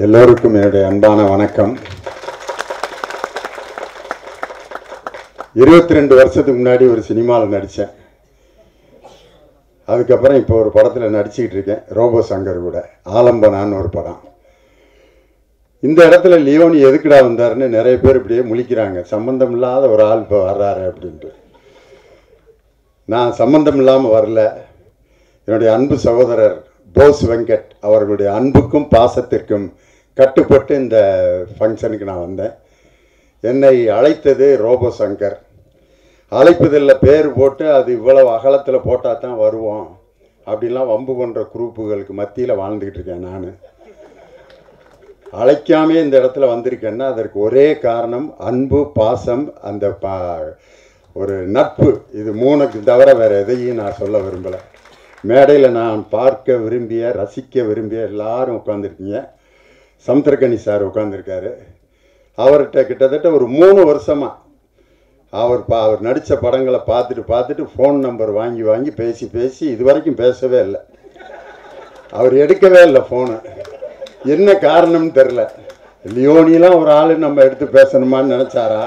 எல்லோருக்கும் என்னுடைய அன்பான வணக்கம் இருபத்தி ரெண்டு வருஷத்துக்கு முன்னாடி ஒரு சினிமாவில் நடித்தேன் அதுக்கப்புறம் இப்போ ஒரு படத்தில் நடிச்சுக்கிட்டு இருக்கேன் ரோபோ சங்கர் கூட ஆலம்பனான்னு ஒரு படம் இந்த இடத்துல லியோனி எதுக்குடா வந்தாருன்னு நிறைய பேர் இப்படியே முழிக்கிறாங்க சம்பந்தம் இல்லாத ஒரு ஆள் இப்போ வர்றாரு அப்படின்ட்டு நான் சம்பந்தம் இல்லாமல் வரல என்னுடைய அன்பு சகோதரர் போஸ் வெங்கட் அவர்களுடைய அன்புக்கும் பாசத்திற்கும் கட்டுப்பட்டு இந்த ஃபங்க்ஷனுக்கு நான் வந்தேன் என்னை அழைத்தது ரோபோ சங்கர் அழைப்பதில் பேர் போட்டு அது இவ்வளவு அகலத்தில் போட்டால் தான் வருவோம் அப்படின்லாம் வம்பு பண்ணுற குரூப்புகளுக்கு மத்தியில் வாழ்ந்துக்கிட்டு இருக்கேன் நான் அழைக்காமே இந்த இடத்துல வந்திருக்கேன்னா அதற்கு ஒரே காரணம் அன்பு பாசம் அந்த பா ஒரு நட்பு இது மூணுக்கு தவிர வேறு எதையும் நான் சொல்ல விரும்பலை மேடையில் நான் பார்க்க விரும்பிய ரசிக்க விரும்பிய எல்லாரும் உட்காந்துருக்கீங்க சமுத்திரக்கனி சார் உட்காந்துருக்காரு அவர்கிட்ட கிட்டத்தட்ட ஒரு மூணு வருஷமாக அவர் பா அவர் நடித்த படங்களை பார்த்துட்டு பார்த்துட்டு ஃபோன் நம்பர் வாங்கி வாங்கி பேசி பேசி இது வரைக்கும் பேசவே இல்லை அவர் எடுக்கவே இல்லை ஃபோனு என்ன காரணம்னு தெரில லியோனிலாம் ஒரு ஆள் நம்ம எடுத்து பேசணுமான்னு நினச்சாரா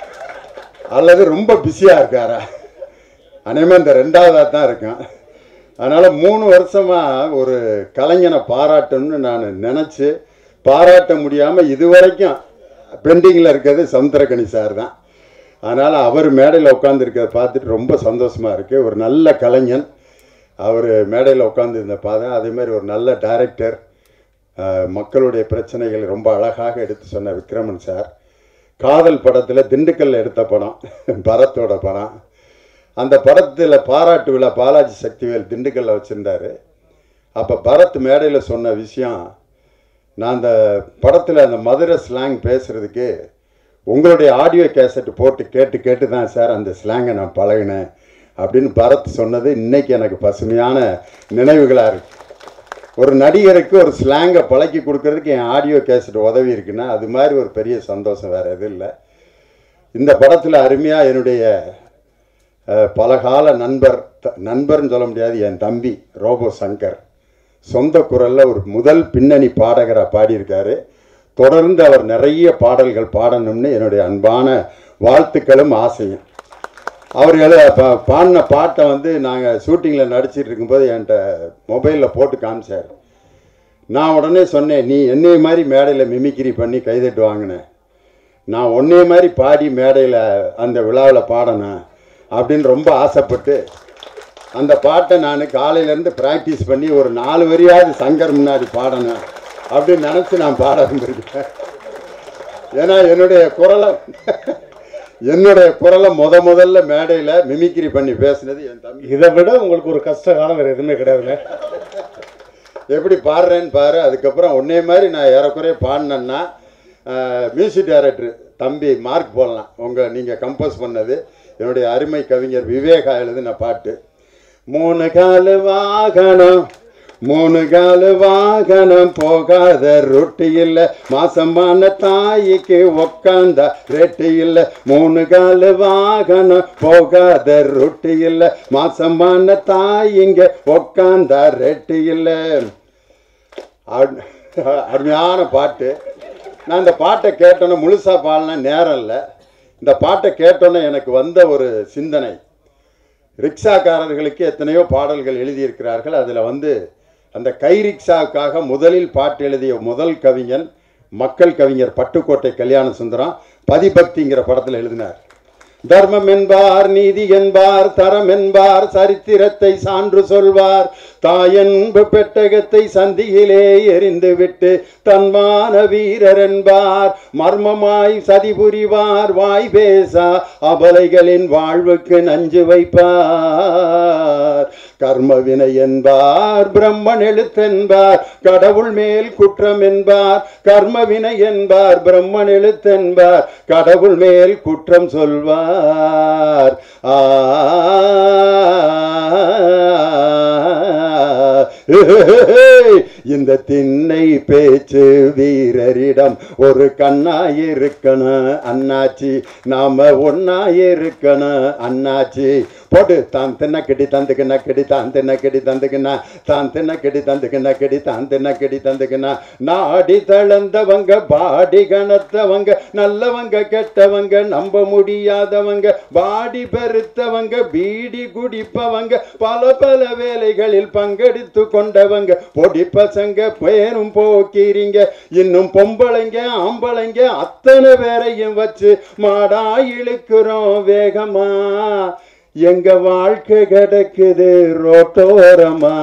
அல்லது ரொம்ப பிஸியாக இருக்காரா அநேகமாக இந்த ரெண்டாவதாக தான் இருக்கான் அதனால் மூணு வருஷமாக ஒரு கலைஞனை பாராட்டணும்னு நான் நினச்சி பாராட்ட முடியாமல் இது வரைக்கும் பெண்டிங்கில் இருக்கிறது சமுத்திரக்கனி சார் தான் அதனால் அவர் மேடையில் உட்காந்துருக்கிறத பார்த்துட்டு ரொம்ப சந்தோஷமாக இருக்குது ஒரு நல்ல கலைஞன் அவர் மேடையில் உட்காந்துருந்த பார்த்தேன் அதே மாதிரி ஒரு நல்ல டைரக்டர் மக்களுடைய பிரச்சனைகளை ரொம்ப அழகாக எடுத்து சொன்ன விக்ரமன் சார் காதல் படத்தில் திண்டுக்கல்ல எடுத்த படம் பரத்தோட படம் அந்த படத்தில் பாராட்டு விழா பாலாஜி சக்திவேல் திண்டுக்கல்ல வச்சுருந்தாரு அப்போ பரத் மேடையில் சொன்ன விஷயம் நான் அந்த படத்தில் அந்த மதுரை ஸ்லாங் பேசுகிறதுக்கு உங்களுடைய ஆடியோ கேசட் போட்டு கேட்டு கேட்டு தான் சார் அந்த ஸ்லாங்கை நான் பழகினேன் அப்படின்னு பரத் சொன்னது இன்னைக்கு எனக்கு பசுமையான நினைவுகளாக இருக்கு ஒரு நடிகருக்கு ஒரு ஸ்லாங்கை பழக்கி கொடுக்கறதுக்கு என் ஆடியோ கேசட் உதவி இருக்குன்னா அது மாதிரி ஒரு பெரிய சந்தோஷம் வேறு எதுவும் இல்லை இந்த படத்தில் அருமையாக என்னுடைய அஹ், பலகால நண்பர் த- நண்பர்னு சொல்ல முடியாது என் தம்பி ரோபோ சங்கர் சொந்த குரலில் ஒரு முதல் பின்னணி பாடகராக பாடியிருக்காரு தொடர்ந்து அவர் நிறைய பாடல்கள் பாடணும்னு என்னுடைய அன்பான வாழ்த்துக்களும் ஆசையும் அவர் எழு பா- பாடின பாட்டை வந்து நாங்கள் ஷூட்டிங்கில் நடிச்சிட்டு இருக்கும்போது என்கிட்ட மொபைலில் போட்டு காமிச்சார் நான் உடனே சொன்னேன் நீ என்னைய மாதிரி மேடையில் மிமிக்ரி பண்ணி கைதட்டு வாங்கினேன் நான் ஒன்னே மாதிரி பாடி மேடையில் அந்த விழாவில் பாடணும் அப்படின்னு ரொம்ப ஆசைப்பட்டு அந்த பாட்டை நான் காலையிலேருந்து ப்ராக்டிஸ் பண்ணி ஒரு நாலு வரியாவது சங்கர் முன்னாடி பாடணும் அப்படின்னு நினச்சி நான் பாட வந்திருக்கேன் ஏன்னா என்னுடைய குரலை என்னுடைய குரலை முத முதல்ல மேடையில் மிமிக்ரி பண்ணி பேசுனது என் தம்பி இதை விட உங்களுக்கு ஒரு கஷ்ட காலம் வேற எதுவுமே கிடையாதுங்க எப்படி பாடுறேன்னு பாரு அதுக்கப்புறம் ஒன்னே மாதிரி நான் ஏறக்குறைய பாடினேன்னா மியூசிக் டைரக்டர் தம்பி மார்க் போடலாம் உங்கள் நீங்கள் கம்போஸ் பண்ணது என்னுடைய அருமை கவிஞர் விவேகா எழுதின பாட்டு மூணு காலு வாகனம் மூணு காலு வாகனம் போகாத ரொட்டி இல்லை மாசமான தாய்க்கு உக்காந்த ரெட்டி இல்லை மூணு காலு வாகனம் போகாத ரொட்டி இல்லை மாசமான தாயிங்க உக்காந்த ரெட்டி இல்லை அரு- அருமையான பாட்டு நான் இந்த பாட்டை கேட்டோன்னே முழுசாக பாடின நேரம் இல்லை இந்த பாட்டை கேட்டோன்னே எனக்கு வந்த ஒரு சிந்தனை ரிக்ஷாக்காரர்களுக்கு எத்தனையோ பாடல்கள் எழுதியிருக்கிறார்கள் அதில் வந்து அந்த கை ரிக்ஷாவுக்காக முதலில் பாட்டு எழுதிய முதல் கவிஞன் மக்கள் கவிஞர் பட்டுக்கோட்டை கல்யாண சுந்தரம் பதிபக்திங்கிற படத்தில் எழுதினார் தர்மம் என்பார் நீதி என்பார் தரம் என்பார் சரித்திரத்தை சான்று சொல்வார் தாயன்பு பெட்டகத்தை சந்தியிலே எரிந்து விட்டு தன்மான வீரர் என்பார் மர்மமாய் சதி புரிவார் வாய் பேசா அபலைகளின் வாழ்வுக்கு நஞ்சு வைப்பார் கர்மவினை என்பார் பிரம்மன் எழுத்தென்பார் கடவுள் மேல் குற்றம் என்பார் கர்மவினை என்பார் பிரம்மன் எழுத்தென்பார் கடவுள் மேல் குற்றம் சொல்வார் ஆ இந்த திண்ணை பேச்சு வீரரிடம் ஒரு கண்ணாயிருக்கணும் அண்ணாச்சி நாம ஒன்னாயிருக்கணும் அண்ணாச்சி போட்டு தான் தின்ன கெடி தந்துக்குன்னா கெடி தான் தின்ன கெடி தந்துக்குன்னா தான் தின்ன கெடி தந்துக்குன்னா கெடி தான் தின்ன கெடி தந்துக்குன்னா நாடி தளர்ந்தவங்க பாடி கனத்தவங்க நல்லவங்க கெட்டவங்க நம்ப முடியாதவங்க பாடி பெருத்தவங்க பீடி குடிப்பவங்க பல பல வேலைகளில் பங்கெடுத்து கொண்டவங்க பொடி பசங்க பேரும் போக்கிறீங்க இன்னும் பொம்பளைங்க ஆம்பளைங்க அத்தனை பேரையும் வச்சு மாடா இழுக்கிறோம் வேகமா எங்க வாழ்க்கை கிடக்குது ரோட்டோரமா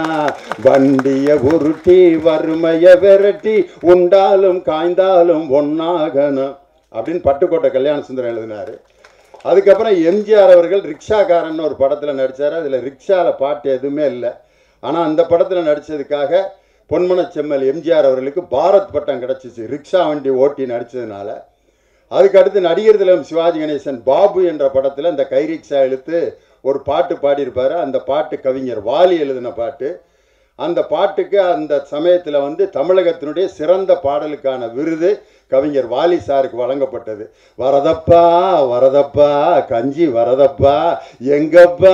வண்டிய உருட்டி வறுமைய விரட்டி உண்டாலும் காய்ந்தாலும் ஒன்னாகணும் அப்படின்னு பட்டுக்கோட்டை கல்யாண சுந்தரம் எழுதினாரு அதுக்கப்புறம் எம்ஜிஆர் அவர்கள் ரிக்ஷாக்காரன் ஒரு படத்தில் நடித்தார் அதில் ரிக்ஷாவில் பாட்டு எதுவுமே இல்லை ஆனால் அந்த படத்தில் நடித்ததுக்காக பொன்மனச் செம்மல் எம்ஜிஆர் அவர்களுக்கு பாரத் பட்டம் கிடச்சிச்சு ரிக்ஷா வண்டி ஓட்டி நடித்ததுனால அதுக்கு அடுத்து நடிகர் திலகம் சிவாஜி கணேசன் பாபு என்ற படத்தில் இந்த கை ரிக்ஷா இழுத்து ஒரு பாட்டு பாடியிருப்பாரு அந்த பாட்டு கவிஞர் வாலி எழுதின பாட்டு அந்த பாட்டுக்கு அந்த சமயத்தில் வந்து தமிழகத்தினுடைய சிறந்த பாடலுக்கான விருது கவிஞர் வாலி சாருக்கு வழங்கப்பட்டது வரதப்பா வரதப்பா கஞ்சி வரதப்பா எங்கப்பா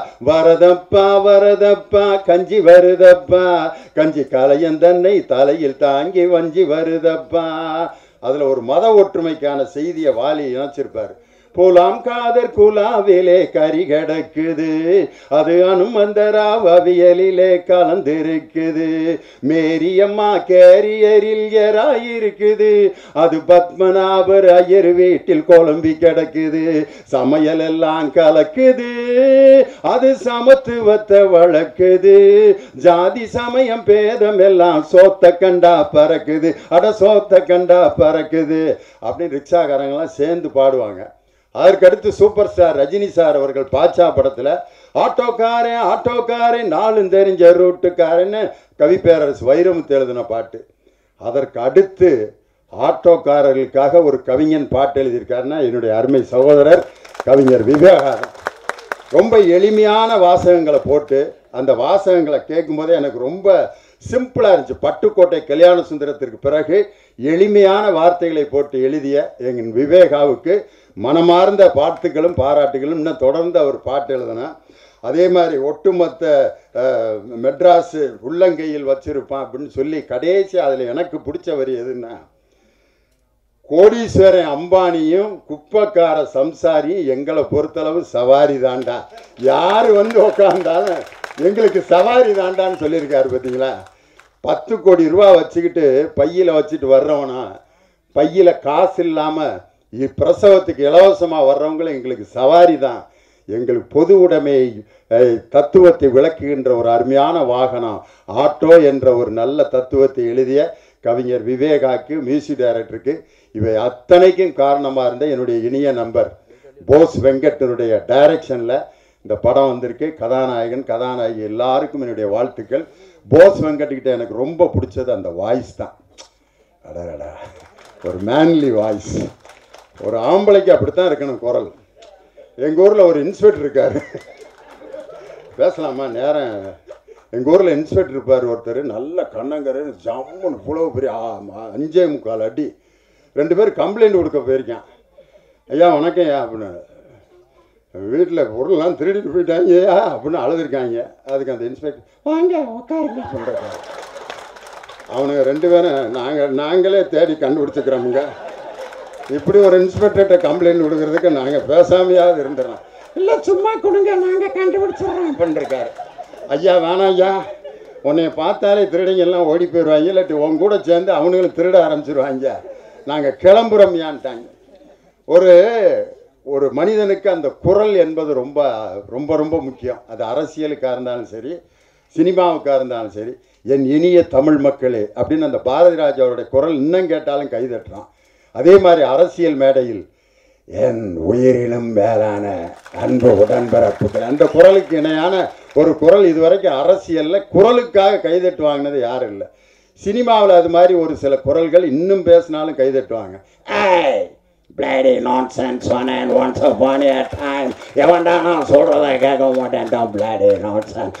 வரதப்பா வரதப்பா கஞ்சி வருதப்பா கஞ்சி கலையந்தன்னை தலையில் தாங்கி வஞ்சி வருதப்பா அதில் ஒரு மத ஒற்றுமைக்கான செய்தியை வாலி இணைச்சிருப்பார் புலாம் காதர் குலாவிலே கறி கிடக்குது அது அனுமந்தராவ் அவியலிலே கலந்திருக்குது மேரியம்மா கேரியரில் எராயிருக்குது அது பத்மநாபர் ஐயர் வீட்டில் குழம்பி கிடக்குது சமையல் எல்லாம் கலக்குது அது சமத்துவத்தை வளர்க்குது ஜாதி சமயம் பேதம் எல்லாம் சோத்த கண்டா பறக்குது அட சோத்த கண்டா பறக்குது அப்படின்னு ரிக்ஷாக்காரங்கெல்லாம் சேர்ந்து பாடுவாங்க அதற்கடுத்து சூப்பர் ஸ்டார் ரஜினி சார் அவர்கள் பாட்சா படத்தில் ஆட்டோக்காரன் ஆட்டோக்காரன் நாளும் தெரிஞ்ச ரூட்டுக்காரன்னு கவிப்பேரரசு வைரமுத்து எழுதின பாட்டு அதற்கு அடுத்து ஆட்டோக்காரர்களுக்காக ஒரு கவிஞன் பாட்டு எழுதியிருக்காருன்னா என்னுடைய அருமை சகோதரர் கவிஞர் விவேகானந்த் ரொம்ப எளிமையான வாசகங்களை போட்டு அந்த வாசகங்களை கேட்கும்போதே எனக்கு ரொம்ப சிம்பிளாக இருந்துச்சு பட்டுக்கோட்டை கல்யாண சுந்தரத்திற்கு பிறகு எளிமையான வார்த்தைகளை போட்டு எழுதிய எங்கள் விவேகாவுக்கு மனமார்ந்த பாட்டுகளும் பாராட்டுகளும் இன்னும் தொடர்ந்து அவர் பாட்டு எழுதினா அதே மாதிரி ஒட்டுமொத்த அஹ், மெட்ராஸு உள்ளங்கையில் வச்சிருப்பான் அப்படின்னு சொல்லி கடைசி அதில் எனக்கு பிடிச்ச வரி எதுன்னா கோடீஸ்வரன் அம்பானியும் குப்பக்கார சம்சாரியும் எங்களை பொறுத்தளவு சவாரி தாண்டா யார் வந்து உக்காந்தாலும் எங்களுக்கு சவாரி தாண்டான்னு சொல்லியிருக்காரு பார்த்தீங்களா பத்து கோடி ரூபா வச்சுக்கிட்டு பையில் வச்சுட்டு வர்றவனா பையில் காசு இல்லாமல் பிரசவத்துக்கு இலவசமாக வர்றவங்களும் எங்களுக்கு சவாரி தான் எங்களுக்கு பொது உடைமை அஹ், தத்துவத்தை விளக்குகின்ற ஒரு அருமையான வாகனம் ஆட்டோ என்ற ஒரு நல்ல தத்துவத்தை எழுதிய கவிஞர் விவேகாக்கு மியூசிக் டைரக்டருக்கு இவை அத்தனைக்கும் காரணமாக இருந்த என்னுடைய இனிய நம்பர் போஸ் வெங்கட்டனுடைய டைரக்ஷனில் இந்த படம் வந்திருக்கு கதாநாயகன் கதாநாயகி எல்லாருக்கும் என்னுடைய வாழ்த்துக்கள் போஸ் வெங்கட்கிட்ட எனக்கு ரொம்ப பிடிச்சது அந்த வாய்ஸ் தான் அடடா ஒரு மேன்லி வாய்ஸ் ஒரு ஆம்பளைக்கு அப்படித்தான் இருக்கணும் குரல் எங்கள் ஊரில் ஒரு இன்ஸ்பெக்டர் இருக்கார் பேசலாமா நேரம் எங்கள் ஊரில் இன்ஸ்பெக்டர் இருப்பார் ஒருத்தர் நல்ல கண்ணங்கரு ஜம்முன்னு புலவு பெரிய ஆமா, அஞ்சே முக்கால் அடி ரெண்டு பேர் கம்ப்ளைண்ட் கொடுக்க போயிருக்கான் ஐயா வணக்கம் ஐயா அப்படின்னு வீட்டில் பொருள்லாம் திருடிட்டு போயிட்டாங்க ஐயா அப்படின்னு அழுதுருக்காங்க அதுக்கு அந்த இன்ஸ்பெக்டர் வாங்க உட்காருங்க சொல்கிறாங்க அவனுங்க ரெண்டு பேரும் நாங்கள் நாங்களே தேடி கண்டுபிடிச்சிக்கிறோமுங்க இப்படி ஒரு இன்ஸ்பெக்டர்கிட்ட கம்ப்ளைண்ட் கொடுக்கறதுக்கு நாங்கள் பேசாமையாவது இருந்துடுறோம் இல்லை சும்மா கொடுங்க நாங்கள் கண்டுபிடிச்சிடுறோம் அப்படின்ட்டுருக்காரு ஐயா வேணாம் ஐயா உன்னைய பார்த்தாலே திருடிங்க எல்லாம் ஓடி போயிடுவாங்க இல்லாட்டி உன் கூட சேர்ந்து அவனுங்களும் திருட ஆரம்பிச்சிருவாங்க நாங்கள் கிளம்புறோம்யான்ட்டாங்க ஒரு ஒரு மனிதனுக்கு அந்த குரல் என்பது ரொம்ப ரொம்ப ரொம்ப முக்கியம் அது அரசியலுக்காக இருந்தாலும் சரி சினிமாவுக்காக இருந்தாலும் சரி என் இனிய தமிழ் மக்களே அப்படின்னு அந்த பாரதி ராஜாவுடைய குரல் இன்னும் கேட்டாலும் கைதட்டுறான் அதே மாதிரி அரசியல் மேடையில் என் உயிரினும் மேலான அன்பு உடன்பிறப்புகள் அந்த குரலுக்கு இணையான ஒரு குரல் இதுவரைக்கும் அரசியலில் குரலுக்காக கைதட்டு வாங்கினது யாரும் இல்லை சினிமாவில் அது மாதிரி ஒரு சில குரல்கள் இன்னும் பேசினாலும் கைதட்டுவாங்க ஏய் bloody nonsense one once upon a time எவன்டா நான் சொல்கிறத கேட்க மாட்டேன்டான் பிளேடி நான் சென்ஸ்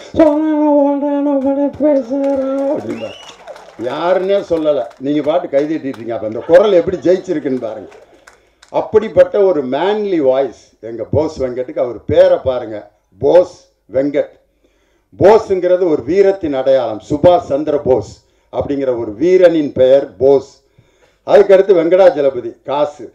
பேசுகிறோம் யாருன்னே சொல்லலை நீங்கள் பாட்டு கைதட்டிட்டீங்க அப்போ அந்த குரல் எப்படி ஜெயிச்சிருக்குன்னு பாருங்க அப்படிப்பட்ட ஒரு மேன்லி வாய்ஸ் எங்கள் போஸ் வெங்கட்டுக்கு அவர் பேரை பாருங்க போஸ் வெங்கட் போஸுங்கிறது ஒரு வீரத்தின் அடையாளம் சுபாஷ் சந்திர போஸ் அப்படிங்கிற ஒரு வீரனின் பெயர் போஸ் அதுக்கடுத்து வெங்கடாஜலபதி காசு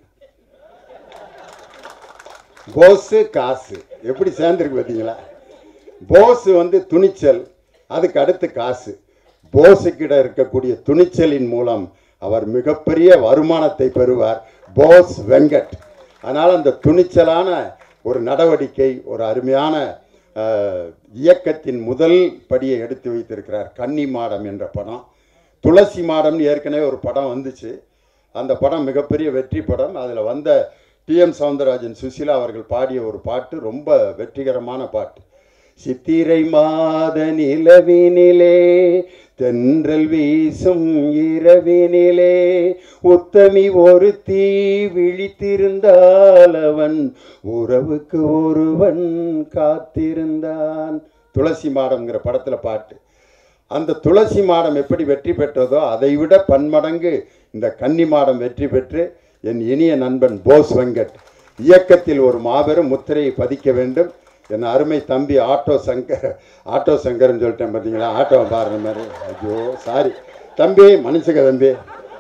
போஸு காசு எப்படி சேர்ந்துருக்கு பார்த்தீங்களா போஸ் வந்து துணிச்சல் அதுக்கு அடுத்து காசு போஸுக்கிட்ட இருக்கக்கூடிய துணிச்சலின் மூலம் அவர் மிகப்பெரிய வருமானத்தை பெறுவார் போஸ் வெங்கட் அதனால் அந்த துணிச்சலான ஒரு நடவடிக்கை ஒரு அருமையான அஹ், இயக்கத்தின் முதல் படியை எடுத்து வைத்திருக்கிறார் கன்னி மாடம் என்ற படம் துளசி மாடம்னு ஏற்கனவே ஒரு படம் வந்துச்சு அந்த படம் மிகப்பெரிய வெற்றி படம் அதில் வந்த டிஎம் சவுந்தரராஜன் சுசீலா அவர்கள் பாடிய ஒரு பாட்டு ரொம்ப வெற்றிகரமான பாட்டு சித்திரை மாத நிலவினிலே தென்றல் வீசும் இரவினிலே உத்தமி ஒரு தீ விழித்திருந்தால் அவன் உறவுக்கு ஒருவன் காத்திருந்தான் துளசி மாடம்ங்கிற படத்தில் பாட்டு அந்த துளசி மாடம் எப்படி வெற்றி பெற்றதோ அதை விட பன்மடங்கு இந்த கன்னி மாடம் வெற்றி பெற்று என் இனிய நண்பன் போஸ் வெங்கட் இயக்கத்தில் ஒரு மாபெரும் முத்திரையை பதிக்க வேண்டும் என் அருமை தம்பி ஆட்டோ சங்கர் ஆட்டோ சங்கர்னு சொல்லிட்டேன் பார்த்தீங்களா ஆட்டோவை பாருங்க மாதிரி ஐயோ சாரி தம்பி மன்னிச்சுக்க தம்பி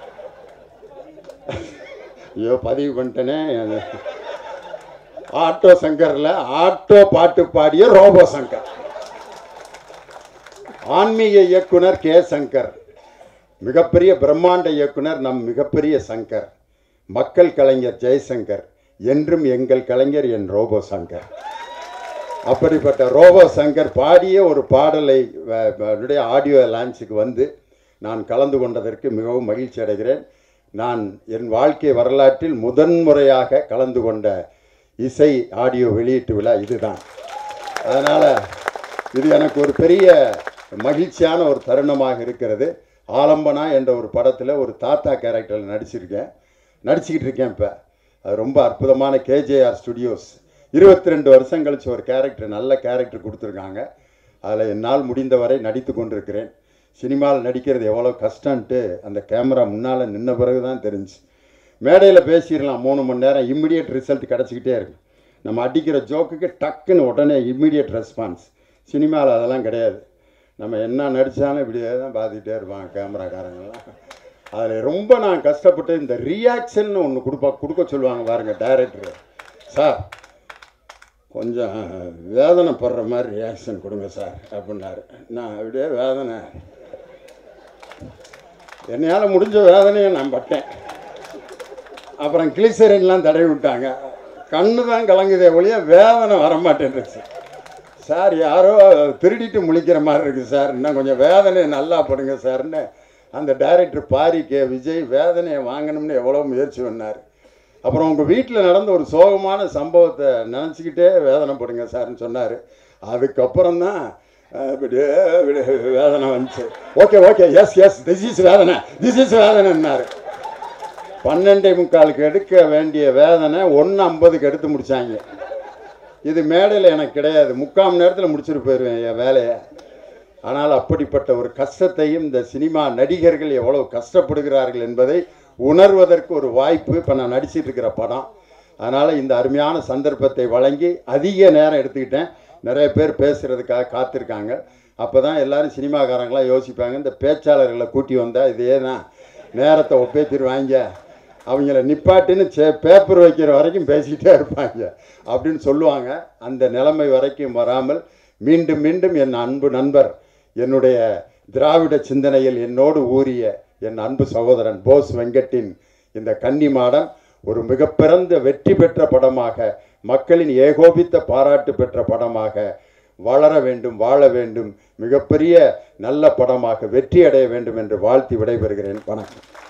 ஐயோ பதிவு பண்ணிட்டேனே ஆட்டோ சங்கரில் ஆட்டோ பாட்டு பாடிய ரோபோ சங்கர் ஆன்மீக இயக்குனர் கே சங்கர் மிகப்பெரிய பிரம்மாண்ட இயக்குனர் நம் மிகப்பெரிய சங்கர் மக்கள் கலைஞர் ஜெயசங்கர் என்றும் எங்கள் கலைஞர் என் ரோபோ சங்கர் அப்படிப்பட்ட ரோபோ சங்கர் பாடிய ஒரு பாடலை வ- வ- ஆடியோ லான்ச்சுக்கு வந்து நான் கலந்து கொண்டதற்கு மிகவும் மகிழ்ச்சி அடைகிறேன் நான் என் வாழ்க்கை வரலாற்றில் முதன்முறையாக கலந்து கொண்ட இசை ஆடியோ வெளியீட்டு விழா இதுதான் அதனால் இது எனக்கு ஒரு பெரிய மகிழ்ச்சியான ஒரு தருணமாக இருக்கிறது ஆலம்பனா என்ற ஒரு படத்தில் ஒரு தாத்தா கேரக்டரில் நடிச்சிருக்கேன் நடிச்சுக்கிட்டு இருக்கேன் இப்போ அது ரொம்ப அற்புதமான கேஜேஆர் ஸ்டுடியோஸ் இருபத்தி ரெண்டு வருஷம் கழிச்சு ஒரு கேரக்டர் நல்ல கேரக்டர் கொடுத்துருக்காங்க அதில் என்னால் முடிந்தவரை நடித்து கொண்டிருக்கிறேன் சினிமாவில் நடிக்கிறது எவ்வளோ கஷ்டன்ட்டு அந்த கேமரா முன்னால் நின்ன பிறகு தான் தெரிஞ்சு மேடையில் பேசிடலாம் மூணு மணி நேரம் இம்மிடியட் ரிசல்ட் கிடச்சிக்கிட்டே இருக்கு நம்ம அடிக்கிற ஜோக்குக்கு டக்குன்னு உடனே இம்மிடியட் ரெஸ்பான்ஸ் சினிமாவில் அதெல்லாம் கிடையாது நம்ம என்ன நடித்தாலும் இப்படியே தான் பார்த்துக்கிட்டே இருப்பாங்க கேமராக்காரங்கெல்லாம் அதில் ரொம்ப நான் கஷ்டப்பட்டு இந்த ரியாக்ஷன் ஒன்று கொடுப்பா கொடுக்க சொல்லுவாங்க பாருங்க டைரக்டர் சார் கொஞ்சம் வேதனை படுற மாதிரி ரியாக்ஷன் கொடுங்க சார் அப்படின்னாரு நான் அப்படியே வேதனை என்னையால் முடிஞ்ச வேதனையை நான் பட்டேன் அப்புறம் கிளிசரின்லாம் தடவி விட்டாங்க கண்ணு தான் கலங்குதே ஒழிய வேதனை வரமாட்டேன்ருச்சு சார் யாரோ திருடிட்டு முழிக்கிற மாதிரி இருக்குது சார் இன்னும் கொஞ்சம் வேதனை நல்லா படுங்க சார்னு அந்த டைரக்டர் பாரி கே விஜய் வேதனையை வாங்கணும்னு எவ்வளோ முயற்சி பண்ணார் அப்புறம் உங்கள் வீட்டில் நடந்த ஒரு சோகமான சம்பவத்தை நினச்சிக்கிட்டே வேதனைப்படுங்க சார்னு சொன்னார் அதுக்கப்புறம் தான் இப்படியே இப்படி வேதனை வந்துச்சு okay okay yes yes this is வேதனை திஸ் இஸ் வேதனைன்னாரு பன்னெண்டே முக்காலுக்கு எடுக்க வேண்டிய வேதனை ஒன்று ஐம்பதுக்கு எடுத்து முடிச்சாங்க இது மேடையில் எனக்கு கிடையாது முக்கால் மணி நேரத்தில் முடிச்சுட்டு போயிடுவேன் என் வேலையை ஆனால் அப்படிப்பட்ட ஒரு கஷ்டத்தையும் இந்த சினிமா நடிகர்கள் எவ்வளவு கஷ்டப்படுகிறார்கள் என்பதை உணர்வதற்கு ஒரு வாய்ப்பு இப்போ நான் நடிச்சிட்டு இருக்கிற படம் அதனால் இந்த அருமையான சந்தர்ப்பத்தை வழங்கி அதிக நேரம் எடுத்துக்கிட்டேன் நிறைய பேர் பேசுகிறதுக்காக காத்திருக்காங்க அப்போ தான் எல்லாரும் சினிமாக்காரங்களாம் யோசிப்பாங்க இந்த பேச்சாளர்களை கூட்டி வந்தால் இதே தான் நேரத்தை ஒப்பேத்திடுவாங்க அவங்கள நிப்பாட்டுன்னு சே பேப்பர் வைக்கிற வரைக்கும் பேசிக்கிட்டே இருப்பாங்க அப்படின்னு சொல்லுவாங்க அந்த நிலைமை வரைக்கும் வராமல் மீண்டும் மீண்டும் என் அன்பு நண்பர் என்னுடைய திராவிட சிந்தனையில் என்னோடு ஊறிய என் அன்பு சகோதரன் போஸ் வெங்கட்டின் இந்த கன்னி மாடம் ஒரு மிகப்பிறந்த வெற்றி பெற்ற படமாக மக்களின் ஏகோபித்த பாராட்டு பெற்ற படமாக வளர வேண்டும் வாழ வேண்டும் மிகப்பெரிய நல்ல படமாக வெற்றி அடைய வேண்டும் என்று வாழ்த்தி விடைபெறுகிறேன் வணக்கம்